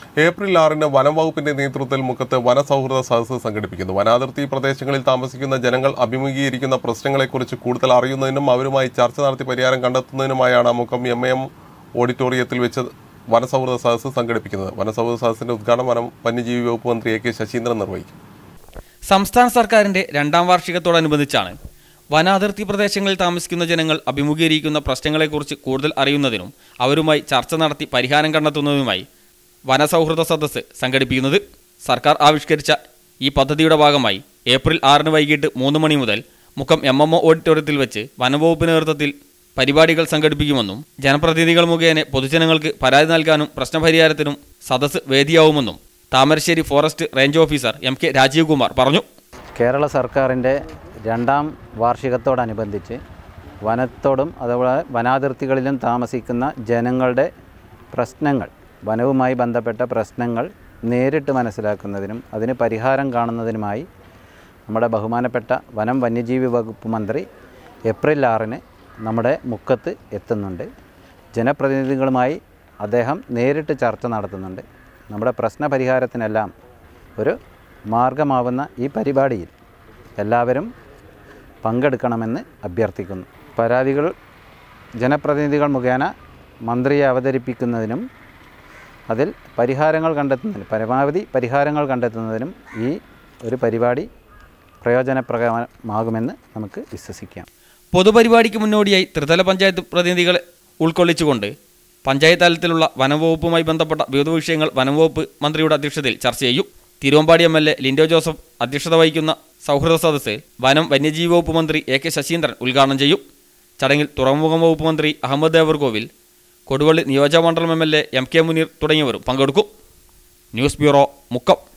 April ആറിന് വനം വകുപ്പിന്റെ നേതൃത്വത്തിൽ മുക്കത്ത് വനസൗഹൃദ സദസ്സ് സംഘടിപ്പിക്കുന്നു വനാതിർത്തി പ്രദേശങ്ങളിൽ താമസിക്കുന്ന ജനങ്ങൾ അഭിമുഖീകരിക്കുന്ന പ്രശ്നങ്ങളെക്കുറിച്ച് കൂടുതൽ അറിയുന്നതിനും അവരുമായി ചർച്ച നടത്തി പരിഹാരം കണ്ടെത്തുന്നതിനുമായാണ് മുക്കം എം എം ഓഡിറ്റോറിയത്തിൽ വെച്ച് വനസൗഹൃദ സദസ്സ് സംഘടിപ്പിക്കുന്നത് വനസൗഹൃദ സദസ്സിന്റെ ഉദ്ഘാടനം വനം വന്യജീവി വകുപ്പ് മന്ത്രി എ കെ ശശീന്ദ്രൻ നിർവഹിക്കും സംസ്ഥാന സർക്കാരിന്റെ രണ്ടാം വാർഷികത്തോടനുബന്ധിച്ചാണ് വനാതിർത്തി പ്രദേശങ്ങളിൽ താമസിക്കുന്ന ജനങ്ങൾ അഭിമുഖീകരിക്കുന്ന പ്രശ്നങ്ങളെക്കുറിച്ച് കൂടുതൽ അറിയുന്നതിനും അവരുമായി ചർച്ച നടത്തി പരിഹാരം കണ്ടെത്തുന്നതിനുമായി വനസൗഹൃദ സദസ്സ് സംഘടിപ്പിക്കുന്നത് സർക്കാർ ആവിഷ്കരിച്ച ഈ പദ്ധതിയുടെ ഭാഗമായി ഏപ്രിൽ ആറിന് വൈകിട്ട് മൂന്ന് മണി മുതൽ മുക്കം എം എം ഒ ഓഡിറ്റോറിയത്തിൽ വെച്ച് വനംവകുപ്പ് നേതൃത്വത്തിൽ പരിപാടികൾ സംഘടിപ്പിക്കുമെന്നും ജനപ്രതിനിധികൾ മുഖേന പൊതുജനങ്ങൾക്ക് പരാതി നൽകാനും പ്രശ്നപരിഹാരത്തിനും സദസ്സ് വേദിയാവുമെന്നും Thamarassery forest range officer M K Rajeev Kumar പറഞ്ഞു കേരള സർക്കാരിൻ്റെ രണ്ടാം വാർഷികത്തോടനുബന്ധിച്ച് വനത്തോടും അതുപോലെ വനാതിർത്തികളിലും താമസിക്കുന്ന ജനങ്ങളുടെ പ്രശ്നങ്ങൾ വനവുമായി ബന്ധപ്പെട്ട പ്രശ്നങ്ങൾ നേരിട്ട് മനസ്സിലാക്കുന്നതിനും അതിന് പരിഹാരം കാണുന്നതിനുമായി നമ്മുടെ ബഹുമാനപ്പെട്ട വനം വന്യജീവി വകുപ്പ് മന്ത്രി ഏപ്രിൽ ആറിന് നമ്മുടെ മുക്കത്ത് എത്തുന്നുണ്ട് ജനപ്രതിനിധികളുമായി അദ്ദേഹം നേരിട്ട് ചർച്ച നടത്തുന്നുണ്ട് നമ്മുടെ പ്രശ്ന പരിഹാരത്തിനെല്ലാം ഒരു മാർഗമാവുന്ന ഈ പരിപാടിയിൽ എല്ലാവരും പങ്കെടുക്കണമെന്ന് അഭ്യർത്ഥിക്കുന്നു പരാതികൾ ജനപ്രതിനിധികൾ മുഖേന മന്ത്രിയെ അവതരിപ്പിക്കുന്നതിനും അതിൽ പരിഹാരങ്ങൾ കണ്ടെത്തുന്നതിനും പരമാവധി പരിഹാരങ്ങൾ കണ്ടെത്തുന്നതിനും ഈ ഒരു പരിപാടി പ്രയോജനപ്രദമാകുമെന്ന് നമുക്ക് വിശ്വസിക്കാം പൊതുപരിപാടിക്ക് മുന്നോടിയായി ത്രിതല പഞ്ചായത്ത് പ്രതിനിധികളെ ഉൾക്കൊള്ളിച്ചുകൊണ്ട് പഞ്ചായത്ത് തലത്തിലുള്ള വനംവകുപ്പുമായി ബന്ധപ്പെട്ട വിവിധ വിഷയങ്ങൾ വനംവകുപ്പ് മന്ത്രിയുടെ അധ്യക്ഷതയിൽ ചർച്ച ചെയ്യും Thiruvambady M L A Linto Joseph അധ്യക്ഷത വഹിക്കുന്ന സൗഹൃദ സദസ്സ് വനം വന്യജീവി വകുപ്പ് മന്ത്രി എ കെ ശശീന്ദ്രൻ ഉദ്ഘാടനം ചെയ്യും ചടങ്ങിൽ തുറമുഖം വകുപ്പ് മന്ത്രി അഹമ്മദ് ദേവർകോവിൽ കൊടുവള്ളി നിയോജകമണ്ഡലം M L A M K Muneer തുടങ്ങിയവരും പങ്കെടുക്കും ന്യൂസ് ബ്യൂറോ മുക്കം